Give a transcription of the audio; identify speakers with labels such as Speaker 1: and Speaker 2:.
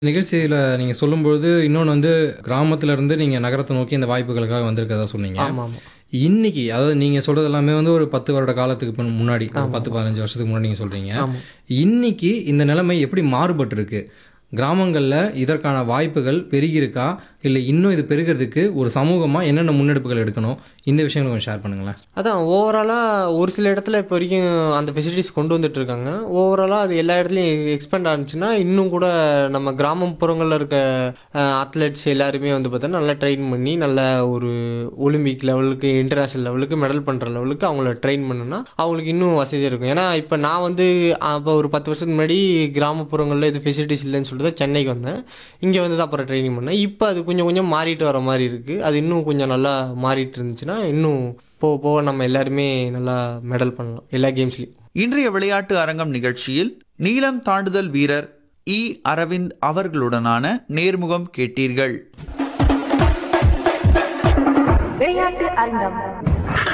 Speaker 1: நிகழ்ச்சியில நீங்க சொல்லும்பொழுது, இன்னொன்னு வந்து கிராமத்துல இருந்து நீங்க நகரத்த நோக்கி இந்த வாய்ப்புகளுக்காக வந்திருக்கிறதா சொன்னீங்க.
Speaker 2: ஆமா, ஆமா.
Speaker 1: இன்னைக்கு அதாவது நீங்க சொல்றது எல்லாமே வந்து ஒரு 10 வருட காலத்துக்கு பின் முன்னாடி, ஒரு 10, 15 வருஷத்துக்கு முன்னாடி நீங்க சொல்றீங்க.
Speaker 2: ஆமா.
Speaker 1: இன்னைக்கு இந்த நிலைமை எப்படி மாறுபட்டிருக்கு? கிராமங்கள்ல இதற்கான வாய்ப்புகள் பெருகியிருக்கா? இல்ல இன்னும் இது பெருகுறதுக்கு ஒரு சமூகமா என்னென்ன முன்னெடுப்புகள் எடுக்கணும்? இந்த விஷயங்கள கொஞ்சம் ஷேர் பண்ணுங்களேன்.
Speaker 2: அதான் ஓவராலாக ஒரு சில இடத்துல இப்போ வரைக்கும் அந்த ஃபெசிலிட்டிஸ் கொண்டு வந்துட்டு இருக்காங்க ஓவராலாக அது எல்லா இடத்துலையும் எக்ஸ்பெண்ட் ஆனிச்சுன்னா இன்னும் கூட நம்ம கிராமப்புறங்களில் இருக்க அத்லெட்ஸ் எல்லாருமே வந்து பார்த்தோன்னா நல்லா ட்ரெயின் பண்ணி நல்ல ஒரு ஒலிம்பிக் லெவலுக்கு இன்டர்நேஷ்னல் லெவலுக்கு மெடல் பண்ணுற லெவலுக்கு அவங்கள ட்ரெயின் பண்ணுனா அவங்களுக்கு இன்னும் வசதியாக இருக்கும் ஏன்னா இப்போ நான் வந்து அப்போ ஒரு பத்து வருஷத்துக்கு முன்னாடி கிராமப்புறங்களில் இது ஃபெசிலிட்டிஸ் இல்லைன்னு சொல்லிட்டு தான் சென்னைக்கு வந்தேன் இங்கே வந்து தான் அப்புறம் ட்ரைனிங் பண்ணேன் இப்போ அது கொஞ்சம் கொஞ்சம் மாறிட்டு வர மாதிரி இருக்குது அது இன்னும் கொஞ்சம் நல்லா மாறிட்டு இருந்துச்சுன்னா இன்னும் போக போக நம்ம எல்லாருமே நல்லா மெடல் பண்ணலாம் எல்லா கேம்ஸ்லையும்
Speaker 3: இன்றைய விளையாட்டு அரங்கம் நிகழ்ச்சியில் நீளம் தாண்டுதல் வீரர் இ அரவிந்த் அவர்களுடனான நேர்முகம் கேட்டீர்கள்
Speaker 4: விளையாட்டு அரங்கம்